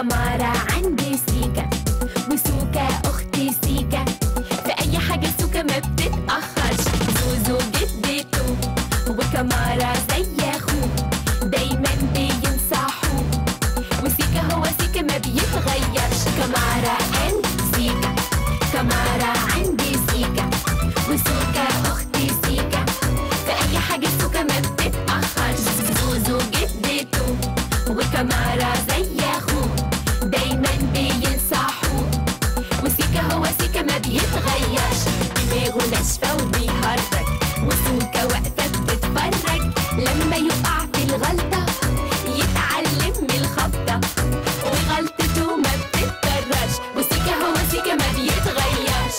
كمارة عندي سيكا وسوكا أختي سيكا في أي حاجة سوكا ما بتتأخرش زوزو جدته وكمارة زي أخوه دايما بينصحوه وسيكا هو سيكا ما بيتغيرش كمارة عند سيكا كمارة عندي سيكا وسوكا أختي سيكا في أي حاجة سوكا ما بتتأخرش زوزو جدته وكمارة زي أخوه دايما بينصحوه وسيكا هو سيكا ما بيتغيرش دماغه ناشفة وبيهرج وسوكا واقفة بتتفرج لما يقع في الغلطة يتعلم من الخبطة وغلطته ما بتتكررش وسيكا هو سيكا ما بيتغيرش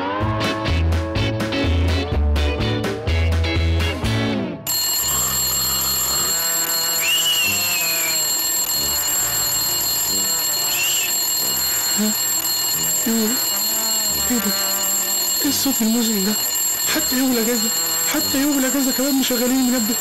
ايه ده؟ ايه الصوت المزعج ده؟ حتى يوم الاجازه حتى يوم الاجازه كمان مشغلين منبه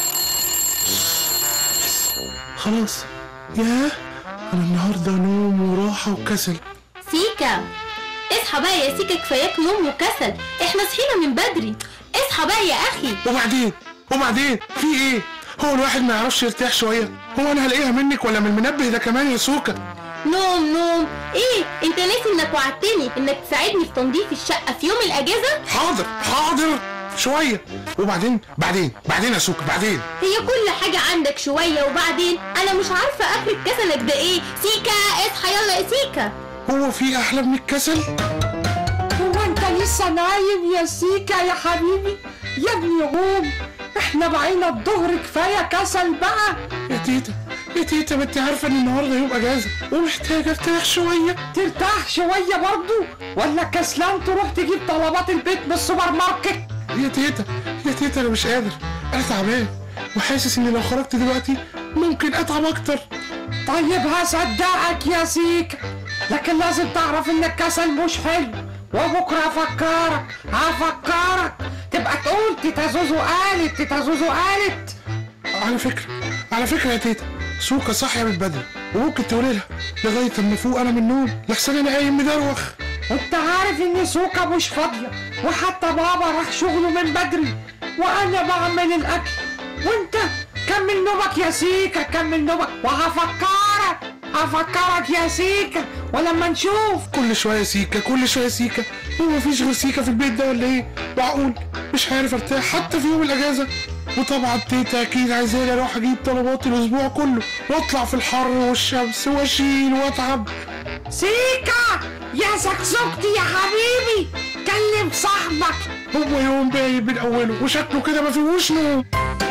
بس خلاص ياه انا النهارده نوم وراحه وكسل سيكا اصحى بقى يا سيكا كفاياك نوم وكسل احنا صحينا من بدري اصحى بقى يا اخي وبعدين وبعدين في ايه؟ هو الواحد ما يعرفش يرتاح شويه؟ هو انا هلاقيها منك ولا من المنبه ده كمان يا سوكا؟ نوم نوم ايه انت ناسي انك وعدتني انك تساعدني في تنظيف الشقه في يوم الاجازه حاضر حاضر شويه وبعدين بعدين بعدين يا سوكا بعدين هي كل حاجه عندك شويه وبعدين انا مش عارفه اخرة كسلك ده ايه سيكا اصحى يلا يا سيكا هو في احلى من الكسل؟ هو انت لسه نايم يا سيكا يا حبيبي يا ابني قوم احنا بقينا الظهر كفايه كسل بقى يا تيتا يا تيتا ما انت عارفه ان النهارده يوم اجازه ومحتاجه ارتاح شويه ترتاح شويه برضو ولا كسلان تروح تجيب طلبات البيت من السوبر ماركت يا تيتا يا تيتا انا مش قادر انا تعبان وحاسس اني لو خرجت دلوقتي ممكن اتعب اكتر طيب هصدقك يا سيكا لكن لازم تعرف ان الكسل مش حلو وبكره افكرك هفكرك تبقى تقول تيتا زوزو قالت تيتا زوزو قالت على فكره على فكره يا تيتا سوكا صاحيه من بدري وممكن تقولي لها لغايه اما افوق انا من النوم لحسن انا قايم مدروخ انت عارف ان سوكا مش فاضية وحتى بابا راح شغله من بدري وانا بعمل الاكل وانت كمل نومك يا سيكا كمل نومك وهفكرك هفكرك يا سيكا ولما نشوف كل شويه سيكا كل شويه سيكا هو مفيش غير سيكا في البيت ده ولا ايه معقول مش عارف ارتاح حتى في يوم الاجازه وطبعا تيتا اكيد عايزاني اروح اجيب طلبات الاسبوع كله واطلع في الحر والشمس واشيل واتعب سيكا يا سكسوكتي يا حبيبي كلم صاحبك هو يوم باين من اوله وشكله كده ما فيهوش نوم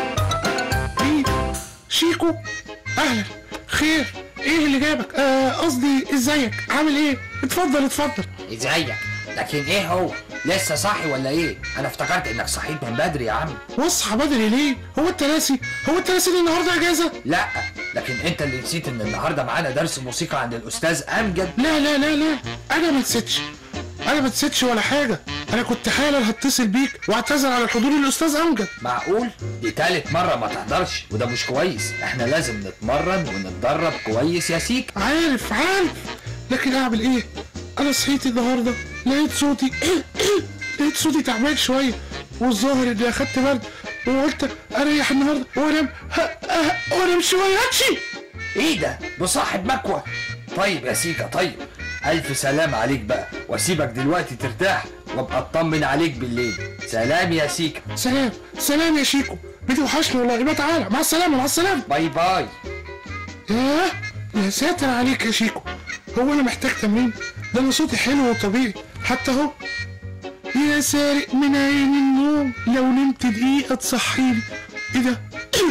مين شيكو اهلا خير ايه اللي جابك آه، قصدي ازيك عامل ايه اتفضل اتفضل ازيك لكن ايه هو لسه صاحي ولا ايه انا افتكرت انك صحيت من بدري يا عم واصحى بدري ليه هو انت ناسي هو انت ناسي ان النهارده اجازه لا لكن انت اللي نسيت ان النهارده معانا درس موسيقى عند الاستاذ امجد لا لا لا لا انا ما نسيتش انا ما نسيتش ولا حاجه انا كنت حالا هتصل بيك واعتذر على الحضور للاستاذ امجد معقول دي تالت مرة ما تحضرش وده مش كويس احنا لازم نتمرن ونتدرب كويس يا سيك عارف عارف لكن اعمل ايه انا صحيت النهارده لقيت صوتي لقيت صوتي تعبان شويه والظاهر اني اخدت برد وقلت اريح النهارده وانام ه- ه- وانام شويه هاتشي ايه ده بصاحب مكوى طيب يا سيكا طيب الف سلام عليك بقى واسيبك دلوقتي ترتاح وابقى اطمن عليك بالليل سلام يا سيكا سلام سلام يا شيكو بتوحشني والله يبقى تعالى مع السلامه مع السلامه باي باي ياه يا ساتر عليك يا شيكو هو انا محتاج تمرين ده انا صوتي حلو وطبيعي حتى اهو يا سارق من عين النوم لو نمت دقيقة تصحيني ايه ده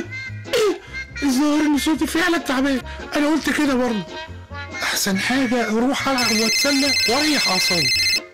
الظاهر ان صوتي فعلا تعبان انا قلت كده برضه احسن حاجة اروح العب واتسلى واريح اعصابي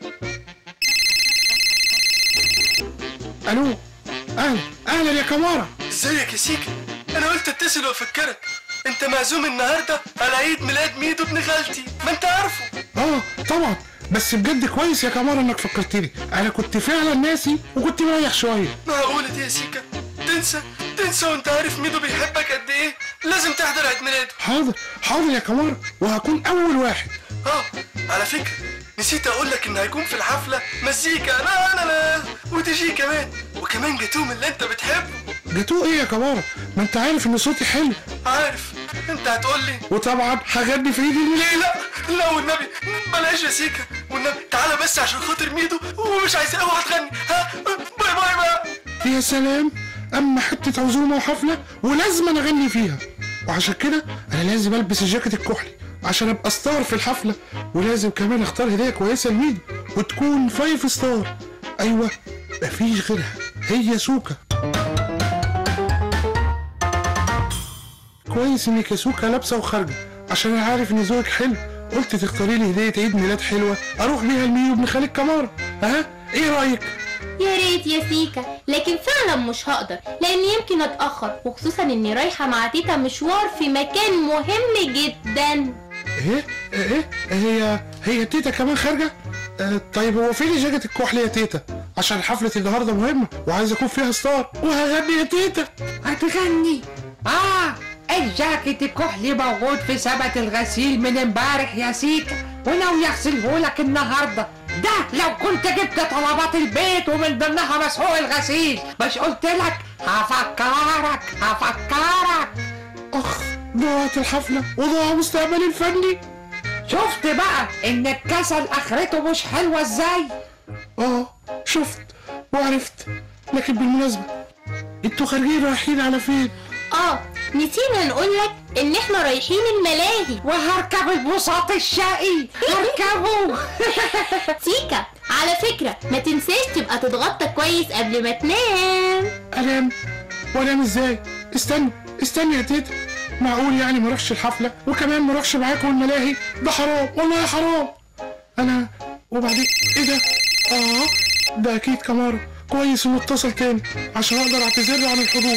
الو اهلا اهلا يا كمارة ازيك يا سيكا انا قلت اتصل وافكرك انت معزوم النهارده على عيد ميلاد ميدو ابن خالتي ما انت عارفه اه طبعا بس بجد كويس يا كمارة انك فكرتني انا كنت فعلا ناسي وكنت مريح شوية معقولة دي يا سيكا تنسى تنسى وانت عارف ميدو بيحبك قد ايه لازم تحضر عيد ميلاده حاضر حاضر يا كمارة وهكون اول واحد اه على فكرة نسيت اقول لك ان هيكون في الحفلة مزيكا لا لا لا ودي جي كمان وكمان جاتوه من اللي انت بتحبه جاتوه ايه يا كمارة ما انت عارف ان صوتي حلو عارف انت هتقول لي وطبعا هغني في عيد الميلاد ليه لا لا والنبي بلاش يا سيكا والنبي تعالى بس عشان خاطر ميدو ومش عايز اوعى تغني ها باي باي بقى يا سلام اما حته عزومه وحفله ولازم أنا اغني فيها وعشان كده انا لازم البس الجاكيت الكحلي عشان ابقى ستار في الحفله ولازم كمان اختار هديه كويسه لميدو وتكون فايف ستار ايوه مفيش غيرها هي سوكا كويس انك يا سوكا لابسه وخارجه عشان انا عارف ان ذوقك حلو قلت تختاري لي هديه عيد ميلاد حلوه اروح بيها لميدو ابن خالد كمارة ها ايه رايك يا ريت يا سيكا لكن فعلا مش هقدر لان يمكن اتاخر وخصوصا اني رايحه مع تيتا مشوار في مكان مهم جدا ايه ايه هي هي تيتا كمان خارجه آه طيب هو فين الجاكيت الكحلي يا تيتا عشان حفله النهارده مهمه وعايز اكون فيها ستار وهغني يا تيتا هتغني اه الجاكيت الكحلي موجود في سبت الغسيل من امبارح يا سيكا وناوي اغسلهولك النهارده ده لو كنت جبت طلبات البيت ومن ضمنها مسحوق الغسيل مش قلت لك هفكرك هفكرك اخ ضاعت الحفله وضاع مستقبلي الفني شفت بقى ان الكسل اخرته مش حلوه ازاي اه شفت وعرفت لكن بالمناسبه انتوا خارجين رايحين على فين اه نسينا نقول لك ان احنا رايحين الملاهي وهركب البساط الشقي هركبه سيكا على فكرة ما تنساش تبقى تتغطى كويس قبل ما تنام انام وانام ازاي استنى استنى يا تيتا معقول يعني ما اروحش الحفله وكمان ما اروحش معاكم الملاهي ده حرام والله حرام انا وبعدين ايه ده اه ده اكيد كمارة كويس انه اتصل تاني عشان اقدر اعتذر له عن الحضور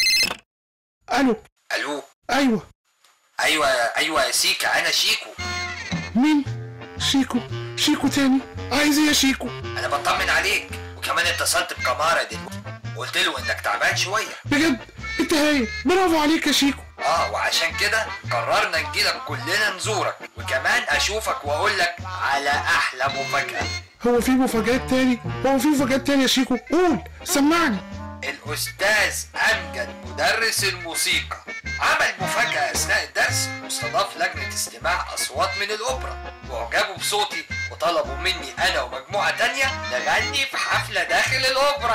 الو الو ايوه ايوه ايوه يا سيكا انا شيكو مين شيكو شيكو تاني عايز ايه يا شيكو انا بطمن عليك وكمان اتصلت بكمارة دلوقتي قلت له انك تعبان شويه بجد انت هايل برافو عليك يا شيكو اه وعشان كده قررنا نجيلك كلنا نزورك وكمان اشوفك واقول لك على احلى مفاجاه هو في مفاجآت تاني هو في مفاجآت تاني يا شيكو قول سمعني الاستاذ امجد مدرس الموسيقى عمل مفاجاه اثناء الدرس واستضاف لجنه استماع اصوات من الاوبرا واعجبوا بصوتي وطلبوا مني انا ومجموعه تانية نغني في حفله داخل الاوبرا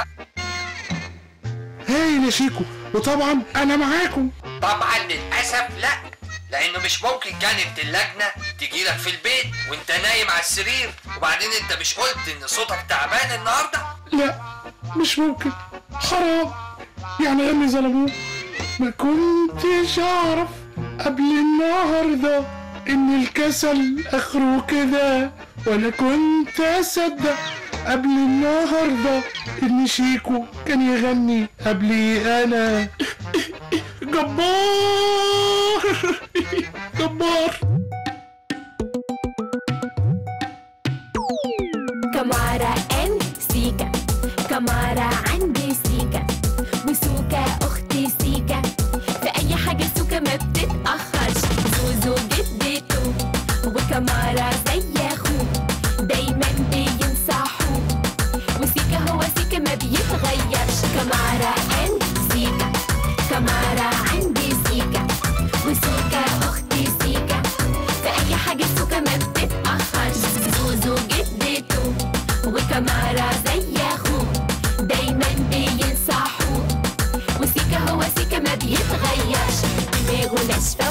هايل يا شيكو وطبعا انا معاكم طبعا للاسف لا لانه مش ممكن كانت اللجنه تجيلك في البيت وانت نايم على السرير وبعدين انت مش قلت ان صوتك تعبان النهارده لا مش ممكن حرام يعني امي ظلموه ما كنتش اعرف قبل النهارده ان الكسل اخره كده ولا كنت اصدق قبل النهارده ان شيكو كان يغني قبلي انا جبار جبار كمارة ان سيكا كمارة عندي سيكا وسوكا اختي سيكا في اي حاجة سوكا ما بتتأخرش زوزو جدته وكمارة زي اخوه دايما بينصحوه وسيكا هو سيكا ما بيتغيرش كمارة ان سيكا كمارة عندي سيكا وسوكا اختي سيكا في اي حاجة سوكا ما بتتأخرش زوزو جدته وكمارة زي اخوه دايما بينصحوه وسيكا هو سيكا ما بيتغيرش دماغه ناشفة